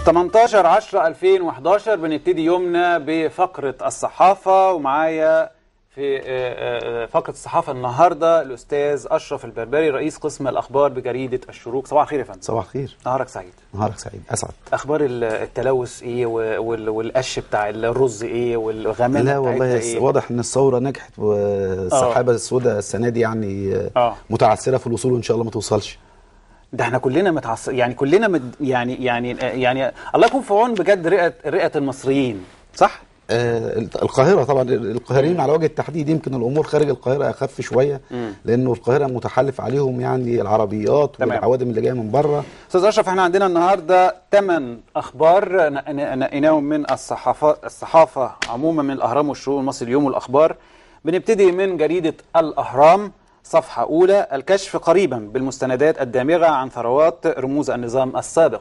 18 10 2011 بنبتدي يومنا بفقرة الصحافة ومعايا في آه، آه، فقرة الصحافة النهاردة الأستاذ أشرف البربري رئيس قسم الأخبار بجريدة الشروق صباح الخير يا فندم صباح الخير نهارك سعيد نهارك سعيد اسعد أخبار ال- التلوث إيه و- وال- والقش بتاع الرز إيه والغمامة لا والله بتاعتها يس- إيه واضح ان الثوره نجحت والسحابه السوداء السنه دي يعني آه، آه. متعثره في الوصول وان شاء الله ما توصلش ده احنا كلنا متعصب يعني كلنا مد يعني يعني يعني الله يكون في عون بجد رئة رئة المصريين صح؟ آه، القاهره طبعا القاهريين على وجه التحديد يمكن الامور خارج القاهره اخف شويه مم. لانه القاهره متحالف عليهم يعني العربيات تمام. والعوادم اللي جايه من بره استاذ اشرف احنا عندنا النهارده ثمان اخبار ن- ن- نقيناهم من الصحافه الصحافه عموما من الاهرام والشروق المصري اليوم والاخبار بنبتدي من جريده الاهرام صفحه اولى الكشف قريبا بالمستندات الدامغه عن ثروات رموز النظام السابق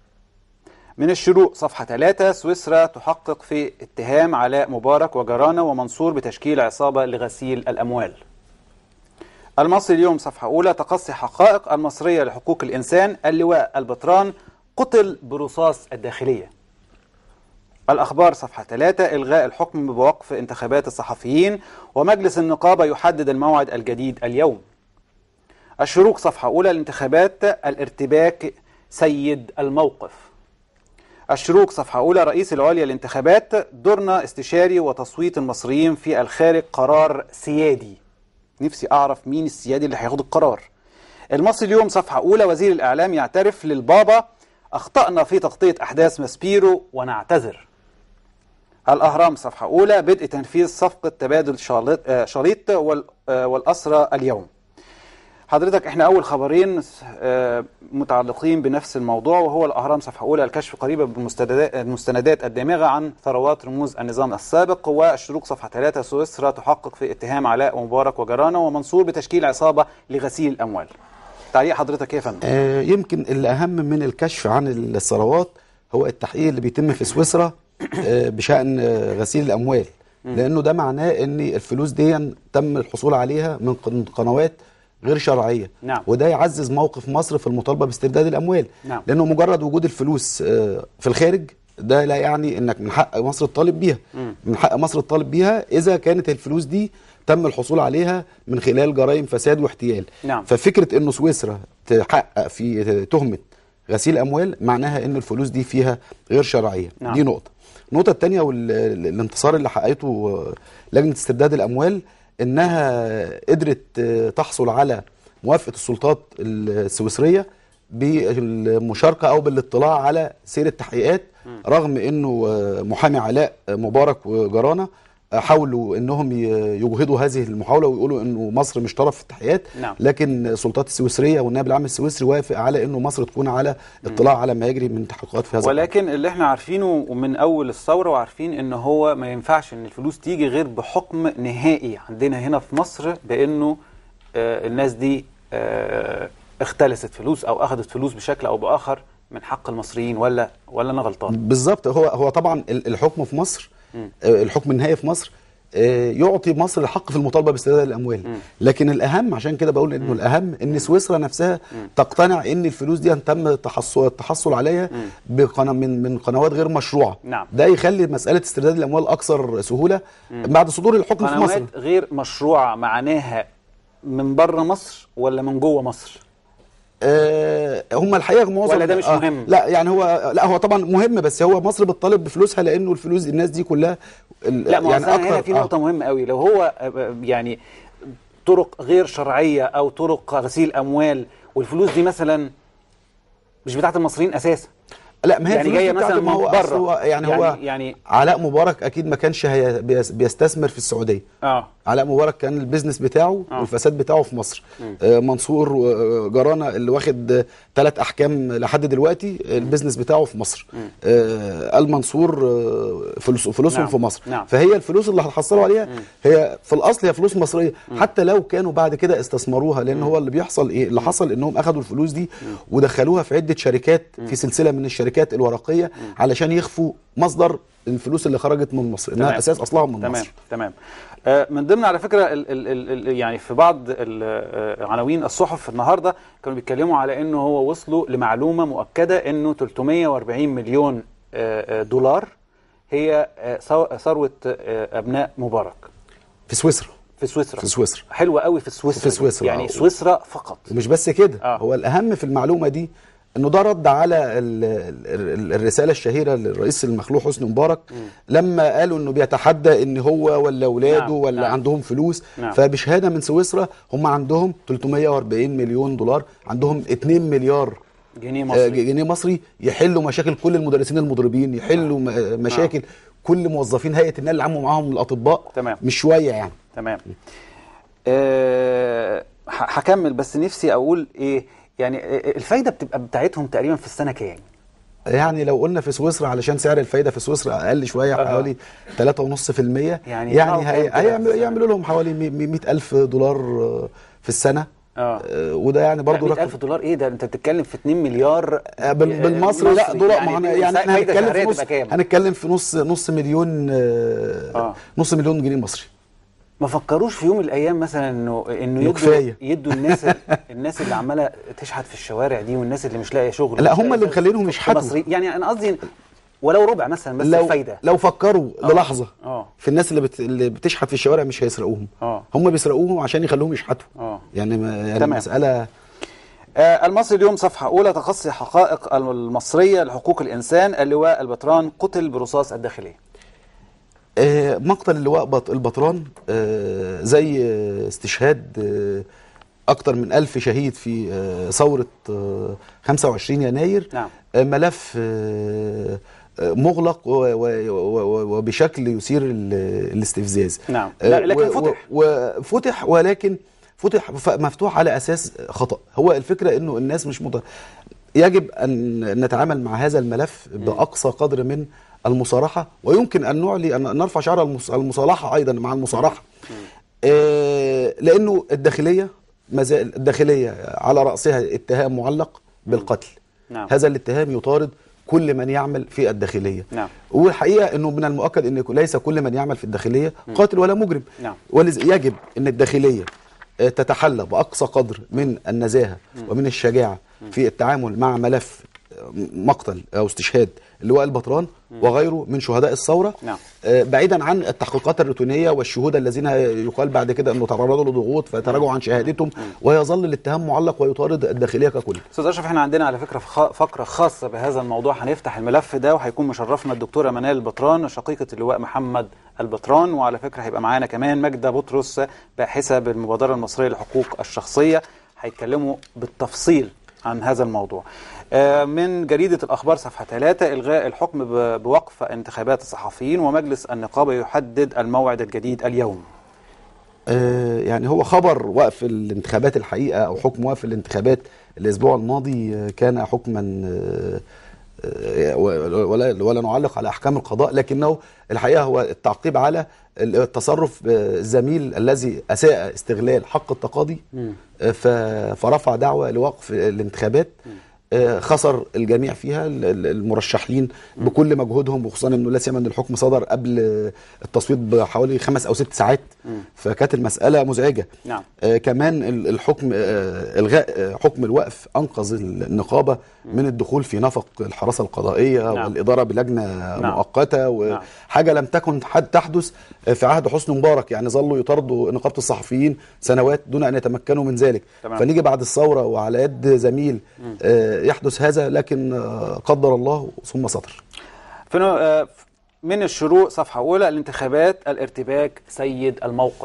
من الشروق صفحة 3 سويسرا تحقق في اتهام علاء مبارك وجرانة ومنصور بتشكيل عصابة لغسيل الأموال المصري اليوم صفحة أولى تقصي حقائق المصرية لحقوق الإنسان اللواء البطران قتل برصاص الداخلية الأخبار صفحة 3 إلغاء الحكم بوقف انتخابات الصحفيين ومجلس النقابة يحدد الموعد الجديد اليوم الشروق صفحة أولى الانتخابات الارتباك سيد الموقف الشروق صفحة أولى رئيس العليا للانتخابات دورنا استشاري وتصويت المصريين في الخارج قرار سيادي نفسي أعرف مين السيادي اللي هياخد القرار المصري اليوم صفحة أولى وزير الإعلام يعترف للبابا أخطأنا في تغطية أحداث ماسبيرو ونعتذر الأهرام صفحة أولى بدء تنفيذ صفقة تبادل شاليط- آه، شريط وال- آه، والأسرى اليوم حضرتك احنا اول خبرين آه، متعلقين بنفس الموضوع وهو الاهرام صفحه اولى الكشف قريبه بالمستندات المستندات الدامغه عن ثروات رموز النظام السابق والشروق صفحه 3 سويسرا تحقق في اتهام علاء مبارك وجرانه ومنصور بتشكيل عصابه لغسيل الاموال. تعليق حضرتك ايه يا فندم؟ آه، يمكن الأهم من الكشف عن الثروات هو التحقيق اللي بيتم في سويسرا آه، بشأن آه، غسيل الأموال لأنه ده معناه أن الفلوس دي تم الحصول عليها من قن- قنوات غير شرعية نعم. وده يعزز موقف مصر في المطالبة باسترداد الأموال نعم. لأنه مجرد وجود الفلوس آه، في الخارج ده لا يعني انك من حق مصر الطالب بيها من حق مصر الطالب بيها اذا كانت الفلوس دي تم الحصول عليها من خلال جرائم فساد واحتيال نعم. ففكره انه سويسرا تحقق في تهمه غسيل اموال معناها ان الفلوس دي فيها غير شرعيه نعم. دي نقطه النقطه الثانيه والانتصار اللي حققته آه، لجنه استرداد الاموال انها قدرت آه، تحصل على موافقه السلطات السويسريه بالمشاركه او بالاطلاع على سير التحقيقات رغم انه آه، محامي علاء مبارك وجرانه آه، حاولوا انهم ي- يجهضوا هذه المحاوله ويقولوا انه مصر مش طرف في التحقيقات نعم. لكن السلطات السويسريه والنائب العام السويسري وافق على انه مصر تكون على اطلاع على ما يجري من تحقيقات في هذا الأمر. ولكن اللي احنا عارفينه من اول الثوره وعارفين ان هو ما ينفعش ان الفلوس تيجي غير بحكم نهائي عندنا هنا في مصر بانه آه، الناس دي آه، اختلست فلوس او اخذت فلوس بشكل او باخر من حق المصريين ولا ولا انا غلطان؟ بالظبط هو هو طبعا ال- الحكم في مصر آه، الحكم النهائي في مصر آه، يعطي مصر الحق في المطالبه باسترداد الاموال لكن الاهم عشان كده بقول انه الاهم ان سويسرا نفسها تقتنع ان الفلوس دي تم التحصل التحصل عليها بقنا من من قنوات غير مشروعه نعم. ده يخلي مساله استرداد الاموال اكثر سهوله بعد صدور الحكم في مصر قنوات غير مشروعه معناها من بره مصر ولا من جوه مصر؟ آه، هم الحقيقه معظم ولا ده مش مهم؟ لا يعني هو لا هو طبعا مهم بس هو مصر بتطالب بفلوسها لانه الفلوس الناس دي كلها ال- لا ما يعني يعني هنا في آه. نقطة مهمة قوي لو هو آه، يعني طرق غير شرعية أو طرق غسيل أموال والفلوس دي مثلا مش بتاعت المصريين أساسا لا ما هي يعني الفلوس جاية دي بتاعت- مثلا ما هو من أصل بره. هو يعني, يعني- هو يعني- علاء مبارك اكيد ما كانش هي بيس- بيستثمر في السعوديه اه علاء مبارك كان البيزنس بتاعه آه. والفساد بتاعه في مصر آه منصور وجرانة اللي واخد ثلاث احكام لحد دلوقتي البيزنس بتاعه في مصر آه المنصور آه فلوس فلوسهم نعم. في مصر نعم. فهي الفلوس اللي هتحصلوا عليها هي في الاصل هي فلوس مصريه حتى لو كانوا بعد كده استثمروها لان هو اللي بيحصل ايه اللي حصل انهم اخذوا الفلوس دي ودخلوها في عده شركات في سلسله من الشركات الورقيه علشان يخفوا مصدر الفلوس اللي خرجت من مصر انها تمام. اساس اصلها من تمام مصر تمام آه، من ضمن على فكره ال ال ال ال يعني في بعض ال- آه، عناوين الصحف النهارده كانوا بيتكلموا على انه هو وصلوا لمعلومه مؤكده انه 340 مليون آه، آه، دولار هي آه، ثو- ثروه آه، ابناء مبارك في سويسرا في سويسرا في سويسرا حلوه قوي في سويسرا في دي. سويسرا، يعني آه. سويسرا فقط ومش بس كده آه. هو الاهم في المعلومه دي انه ده رد على ال ال الرساله الشهيره للرئيس المخلوع حسني مبارك لما قالوا انه بيتحدى ان هو ولا اولاده نعم، ولا نعم. عندهم فلوس نعم. فبشهاده من سويسرا هم عندهم 340 مليون دولار عندهم 2 مليار جنيه آه، مصري جنيه مصري يحلوا مشاكل كل المدرسين المضربين يحلوا م- مشاكل كل موظفين هيئه النقل العام ومعاهم الاطباء تمام. مش شويه يعني تمام أه ه- هكمل بس نفسي اقول ايه يعني آه، الفايده بتبقى بتاعتهم تقريبا في السنه كام يعني لو قلنا في سويسرا علشان سعر الفايده في سويسرا اقل شويه آه. حوالي 3.5% يعني يعني يطلعوا هي- كام كده في هيعمل- السنة؟ يعملوا لهم حوالي 100000 دولار آه، في السنه اه آه، وده يعني برضو لا رقم 100000 دولار ايه ده انت بتتكلم في 2 مليار آه، بال- آه، بالمصري لا دولار يعني, يعني, يعني احنا فايدة هنتكلم شهرية في نص تبقى كام هنتكلم في نص نص مليون آه، آه. نص مليون جنيه مصري ما فكروش في يوم من الايام مثلا انه انه إنه يدوا كفاية. يدوا الناس الناس اللي عماله تشحت في الشوارع دي والناس اللي مش لاقيه شغل لا، مش هم لاقية اللي شغل. مخلينهم يشحتوا. مصري يعني انا قصدي ولو ربع مثلا بس لو الفايده لو فكروا للحظه اه في الناس اللي, بت... اللي بتشحت في الشوارع مش هيسرقوهم اه هم بيسرقوهم عشان يخلوهم يشحتوا اه يعني ما يعني تمام. مساله آه، المصري اليوم صفحة أولى تقصي حقائق المصرية لحقوق الإنسان اللواء البطران قتل برصاص الداخلية آه، مقتل اللواء بط- البطران آه، زي آه، استشهاد آه، أكتر من ألف شهيد في آه، ثورة آه، 25 يناير نعم. آه، ملف آه، آه، مغلق و- و- و- وبشكل يثير ال- الاستفزاز نعم. آه، لا، لكن و- فتح. و- وفتح ولكن فتح ف- مفتوح على أساس خطأ هو الفكرة أنه الناس مش مت... يجب أن نتعامل مع هذا الملف بأقصى قدر من المصارحة ويمكن أن نعلي أن نرفع شعار المص- المصالحة أيضا مع المصارحة آه، لأنه الداخلية ما زال- الداخلية على رأسها اتهام معلق بالقتل نعم. هذا الاتهام يطارد كل من يعمل في الداخلية نعم. والحقيقة أنه من المؤكد أن ليس كل من يعمل في الداخلية قاتل ولا مجرم نعم. ولذا يجب أن الداخلية آه، تتحلى بأقصى قدر من النزاهة ومن الشجاعة في التعامل مع ملف آه، مقتل أو استشهاد اللواء البطران وغيره من شهداء الثورة نعم. آه، بعيدا عن التحقيقات الروتينية والشهود الذين يقال بعد كده أنه تعرضوا لضغوط فتراجعوا عن شهادتهم ويظل الاتهام معلق ويطارد الداخلية ككل أستاذ أشرف احنا عندنا على فكرة فخ- فقرة خاصة بهذا الموضوع هنفتح الملف ده وهيكون مشرفنا الدكتورة منال البطران شقيقة اللواء محمد البطران وعلى فكرة هيبقى معانا كمان ماجدة بطرس باحثة بالمبادرة المصرية لحقوق الشخصية هيتكلموا بالتفصيل عن هذا الموضوع آه، من جريدة الأخبار صفحة 3 إلغاء الحكم ب- بوقف انتخابات الصحفيين ومجلس النقابة يحدد الموعد الجديد اليوم آه، يعني هو خبر وقف الانتخابات الحقيقة أو حكم وقف الانتخابات الأسبوع الماضي آه، كان حكما آه، آه، ولا ولا نعلق على أحكام القضاء لكنه الحقيقة هو التعقيب على التصرف الزميل الذي أساء استغلال حق التقاضي آه، ف- فرفع دعوة لوقف الانتخابات آه، خسر الجميع فيها ال- ال- المرشحين بكل مجهودهم وخصوصا انه لا سيما ان الحكم صدر قبل آه، التصويت بحوالي خمس او ست ساعات فكانت المساله مزعجه نعم. آه كمان ال- الحكم آه الغاء آه، حكم الوقف انقذ النقابه من الدخول في نفق الحراسه القضائيه نعم. والاداره بلجنه نعم. مؤقته نعم. وحاجه لم تكن حد تحدث في عهد حسني مبارك يعني ظلوا يطاردوا نقابه الصحفيين سنوات دون ان يتمكنوا من ذلك تمام. فنيجي بعد الثوره وعلى يد زميل آه، يحدث هذا لكن آه، قدر الله ثم سطر في نوع- آه، من الشروق صفحة أولى الانتخابات الارتباك سيد الموقف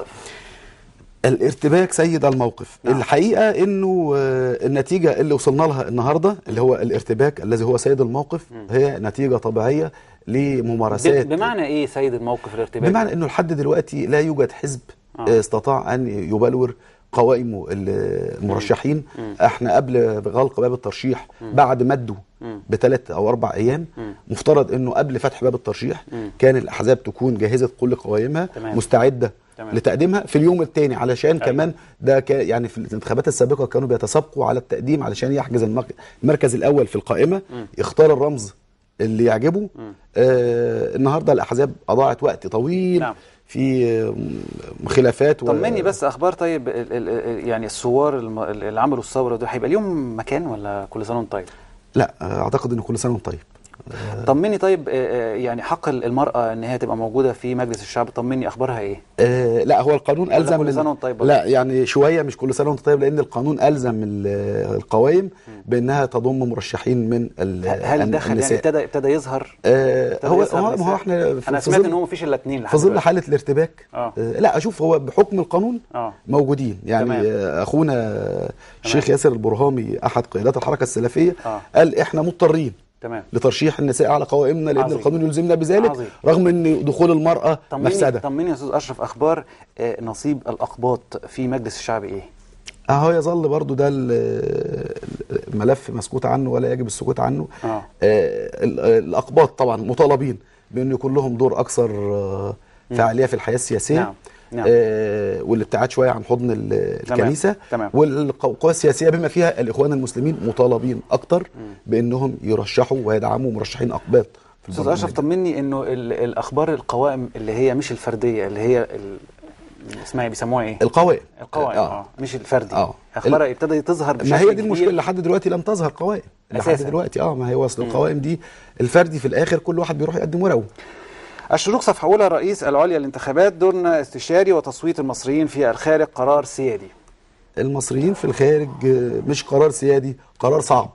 الارتباك سيد الموقف نعم. نعم. الحقيقه انه آه، النتيجه اللي وصلنا لها النهارده اللي هو الارتباك الذي هو سيد الموقف هي نتيجه طبيعيه لممارسات ب- بمعنى إيه سيد الموقف الارتباك بمعنى انه لحد دلوقتي لا يوجد حزب آه. آه. استطاع ان يبلور قوائمه ال- المرشحين احنا قبل غلق باب الترشيح بعد مده بثلاث او اربع ايام مفترض انه قبل فتح باب الترشيح كان الاحزاب تكون جهزت كل قوائمها تمام. مستعده تمام. لتقديمها في اليوم الثاني علشان أيوة. كمان ده كا يعني في الانتخابات السابقه كانوا بيتسابقوا على التقديم علشان يحجز المرك- المركز الاول في القائمه يختار الرمز اللي يعجبه آه النهارده الاحزاب اضاعت وقت طويل نعم. في آه، خلافات و- طمني بس اخبار طيب ال ال ال يعني الثوار الم- اللي عملوا الثوره دول هيبقى ليهم مكان ولا كل سنه وانت طيب لا آه، اعتقد ان كل سنه وانت طيب طمني طيب آه، آه، يعني حق المراه ان هي تبقى موجوده في مجلس الشعب طمني اخبارها ايه آه لا هو القانون ولا الزم كل ال- سنة وأنت طيب برضه؟ لا يعني شويه مش كل سنه وانت طيب لان القانون الزم ال- القوائم بانها تضم مرشحين من ال- هل الن- دخل يعني النساء. ابتدى ابتدى يظهر آه ابتدى هو يظهر هو ما نساء؟ هو احنا انا في سمعت ظل- ان هو مفيش الا اتنين في ظل حاله الارتباك آه. آه لا اشوف هو بحكم القانون اه موجودين يعني تمام. آه، اخونا الشيخ ياسر البرهامي احد قيادات الحركه السلفيه آه. قال احنا مضطرين تمام لترشيح النساء على قوائمنا لان عظيم. القانون يلزمنا بذلك عظيم. رغم ان دخول المراه طمني مفسده طمني يا استاذ اشرف اخبار آه، نصيب الاقباط في مجلس الشعب ايه اهو يظل برضو ده ال- الملف مسكوت عنه ولا يجب السكوت عنه اه آه، ال- الاقباط طبعا مطالبين بان يكون لهم دور اكثر آه، فعاليه في الحياه السياسيه نعم، نعم. آه، والابتعاد شويه عن حضن ال- الكنيسه تمام. والقوى السياسيه بما فيها الاخوان المسلمين مطالبين اكتر بانهم يرشحوا ويدعموا مرشحين اقباط في استاذ البرلمان. اشرف طمني انه ال- الاخبار القوائم اللي هي مش الفرديه اللي هي ال- اسمها إيه؟ بيسموها ايه القوائم القوائم اه, مش الفردي آه. اخبارها ابتدى تظهر بشكل ما هي دي كبير. المشكله لحد دلوقتي لم تظهر قوائم لحد أساساً. دلوقتي اه ما هي وصل القوائم دي الفردي في الاخر كل واحد بيروح يقدم ورقه الشروق صفحة أولى رئيس العليا للانتخابات دورنا استشاري وتصويت المصريين في الخارج قرار سيادي المصريين في الخارج آه، مش قرار سيادي قرار صعب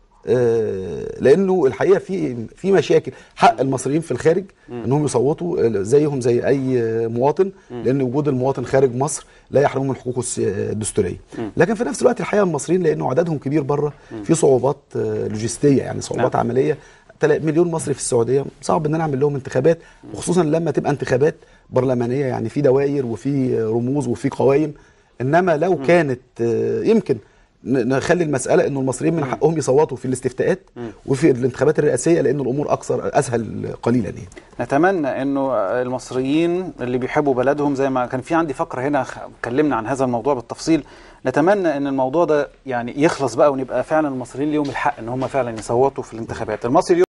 آه، لانه الحقيقه في في مشاكل حق المصريين في الخارج انهم يصوتوا آه، زيهم زي اي آه، مواطن لان وجود المواطن خارج مصر لا يحرمه من حقوقه الس- الدستوريه لكن في نفس الوقت الحقيقه المصريين لانه عددهم كبير بره في صعوبات آه، لوجستيه يعني صعوبات نعم. عمليه تلا- مليون مصري في السعوديه صعب ان انا اعمل لهم انتخابات وخصوصا لما تبقى انتخابات برلمانيه يعني في دوائر وفي رموز وفي قوائم انما لو كانت آه، يمكن ن- نخلي المساله انه المصريين من حقهم يصوتوا في الاستفتاءات وفي الانتخابات الرئاسيه لان الامور اكثر اسهل قليلا يعني نتمنى انه المصريين اللي بيحبوا بلدهم زي ما كان في عندي فقره هنا خ- اتكلمنا عن هذا الموضوع بالتفصيل نتمنى ان الموضوع ده يعني يخلص بقى ونبقى فعلا المصريين ليهم الحق ان هم فعلا يصوتوا في الانتخابات المصري اليوم